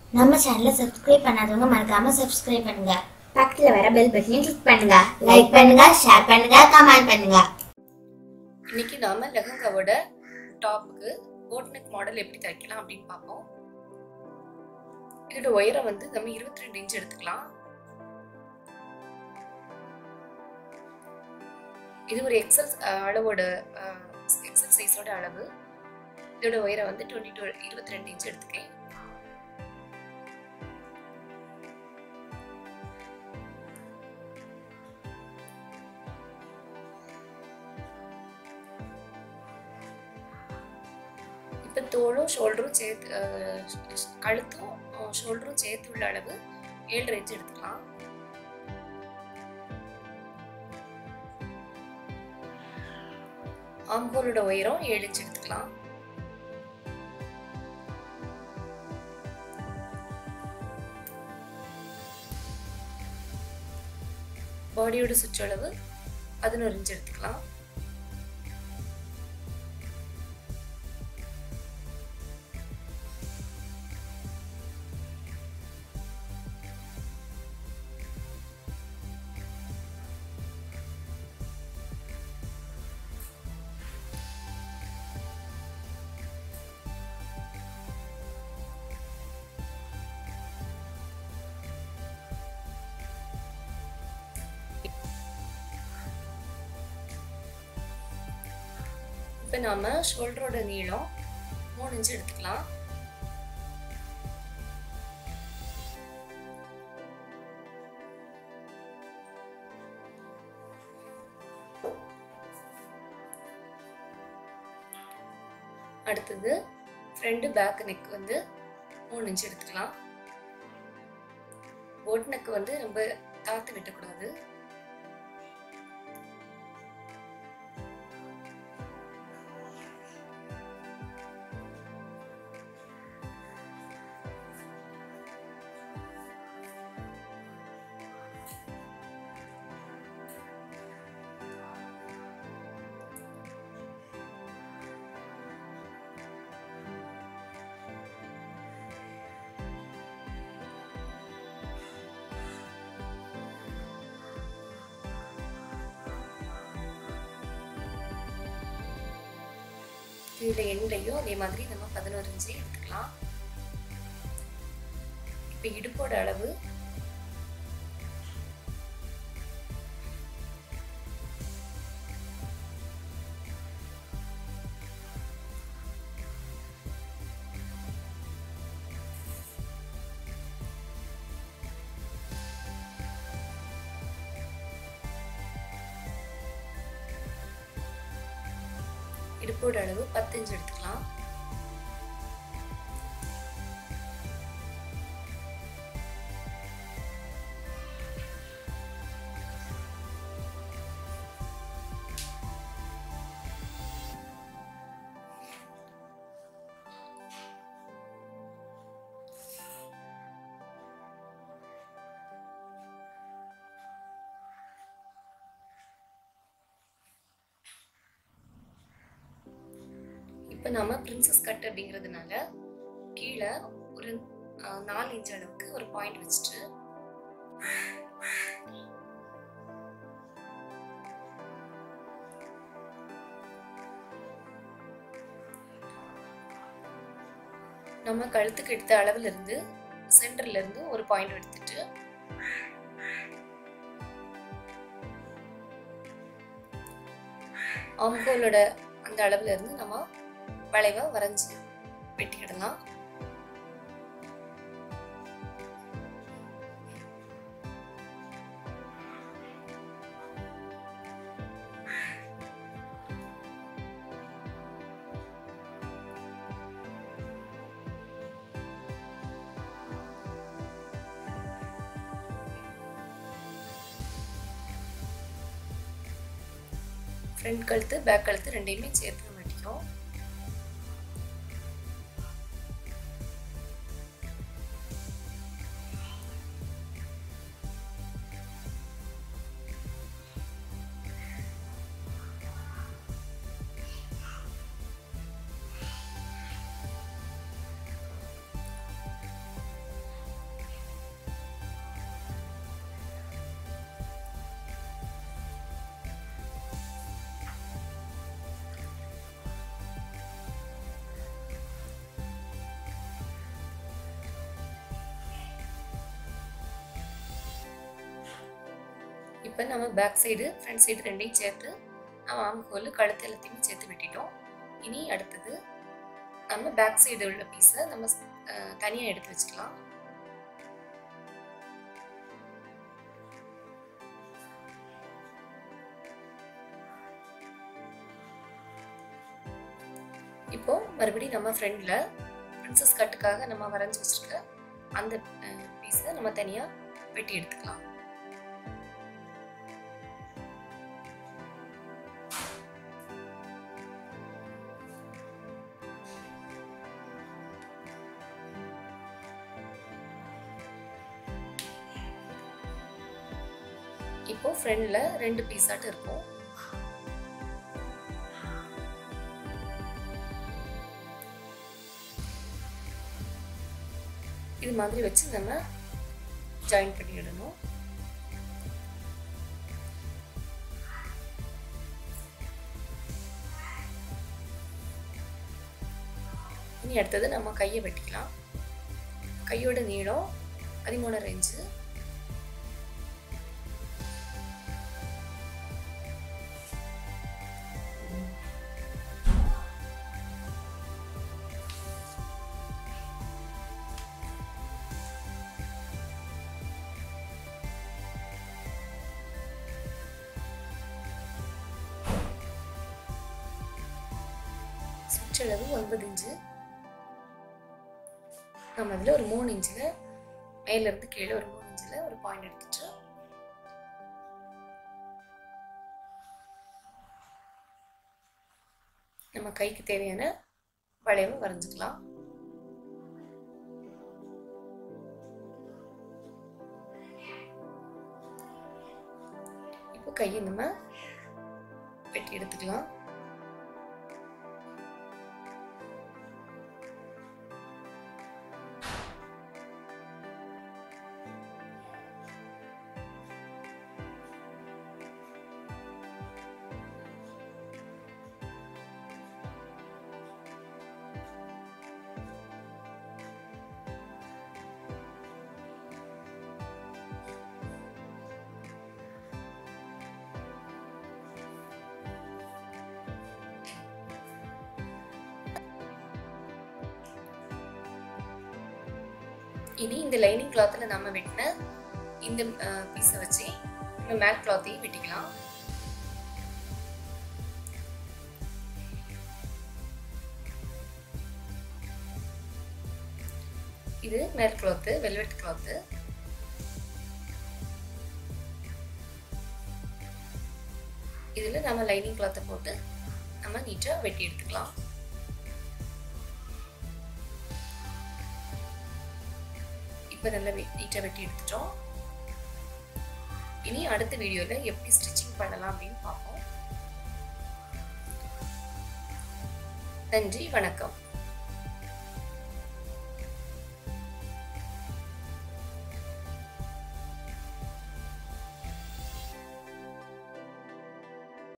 நம்ம சேனலை சப்ஸ்கிரைப் பண்ணாதவங்க மறக்காம சப்ஸ்கிரைப் பண்ணுங்க பக்கத்துல வர பெல் பட்டனையும் கிளிக் பண்ணுங்க லைக் பண்ணுங்க ஷேர் பண்ணுங்க கமெண்ட் பண்ணுங்க இன்னைக்கு நாம லெஹங்காவோட டாப்புக்கு போட் நெக் மாடல் எப்படி தைக்கலாம் அப்படின்னு பார்ப்போம் இதோட உயரம் வந்து நம்ம இருபத்தி ரெண்டு இன்ச் எடுத்துக்கலாம் இது ஒரு எக்ஸல் அளவோட எக்ஸல் சைஸோட அளவு இதோட உயரம் வந்து டுவெண்ட்டி டூ இருபத்தி ரெண்டு இன்ச் எடுத்துக்கேன் இப்போ தோளும் ஷோல்டரும் சேர்த்து அஹ், கழுத்தும் ஷோல்டரும் சேர்த்து உள்ள அளவு ஏழு இன்ச் எடுத்துக்கலாம் ஆம்ஹோலோட உயரம் ஏழு இன்ச் எடுத்துக்கலாம் பாடியோட சுற்றளவு பதினோரு இன்ச் எடுத்துக்கலாம் இப்போ நாம ஷோல்டரோட நீளம் மூணு இன்ச் எடுத்துக்கலாம் அடுத்தது ஃப்ரண்ட் பேக் நெக் வந்து மூணு இன்ச் எடுத்துக்கலாம் போட் நெக் வந்து ரொம்ப தாத்து விட்டக்கூடாது இதில் எண்டையும் அதே மாதிரி நம்ம பதினோரு இன்ச்சு எடுத்துக்கலாம் இப்போ இடுப்போட அளவு இடுப்போட அளவு பத்து இன்ச் எடுத்துக்கலாம் இப்போ நாம பிரின்சஸ் கட் அப்படிங்கிறதுனால கீழே ஒரு அஹ், நாலு இன்ச் அளவுக்கு ஒரு பாயிண்ட் வச்சுட்டு நம்ம கழுத்துக்கு எடுத்த அளவுல இருந்து சென்டர்ல இருந்து ஒரு பாயிண்ட் எடுத்துட்டு ஆம்கோலோட அந்த அளவுல இருந்து நம்ம வளைவை வரைஞ்சி வெட்டிக்கிடலாம் ஃப்ரண்ட் கழுத்து பேக் கழுத்து ரெண்டையுமே சேர்த்து வெட்டிக்கிறோம் இப்போ நம்ம பேக் சைடு ஃப்ரண்ட் சைடு ரெண்டையும் சேர்த்து நம்ம ஆம்கோல் கழுத்து எல்லாத்தையுமே சேர்த்து வெட்டிட்டோம் இனி அடுத்தது நம்ம பேக் சைடு உள்ள பீஸை நம்ம தனியாக எடுத்து வச்சுக்கலாம் இப்போ மறுபடியும் நம்ம ஃப்ரெண்டில் பிரின்சஸ் கட்டுக்காக நம்ம வரைஞ்சி வச்சிருக்க அந்த பீஸை நம்ம தனியாக வெட்டி எடுத்துக்கலாம் இப்போ ஃப்ரண்ட்ல ரெண்டு பீஸாட்டு இருக்கும் இது மாதிரி வச்சு நம்ம ஜாயின் பண்ணிடணும் இனி அடுத்தது நம்ம கையை வெட்டிக்கலாம் கையோட நீளம் பதிமூணரை இன்ச்சு சுற்றளவு ஒன்பது இன்ச்சு நம்ம அதில் ஒரு மூணு இன்ச்சில் மேலேருந்து கீழே ஒரு மூணு இன்ச்சில் ஒரு பாயிண்ட் எடுத்துட்டு நம்ம கைக்கு தேவையான வளைவு வரைஞ்சிக்கலாம் இப்போ கையை நம்ம வெட்டி எடுத்துக்கலாம் இனி இந்த லைனிங் கிளாத்தில் நம்ம வெட்டின இந்த பீஸை வச்சு நம்ம மேட் கிளாத்தையும் வெட்டிக்கலாம் இது மேல் கிளாத்து வெல்வெட் கிளாத்து இதில் நம்ம லைனிங் கிளாத்தை போட்டு நம்ம நீட்டாக வெட்டி எடுத்துக்கலாம் இப்போ நல்லா நீட்டாக வெட்டி எடுத்துட்டோம் இனி அடுத்த வீடியோவில் எப்படி ஸ்டிச்சிங் பண்ணலாம் அப்படின்னு பார்ப்போம் நன்றி வணக்கம்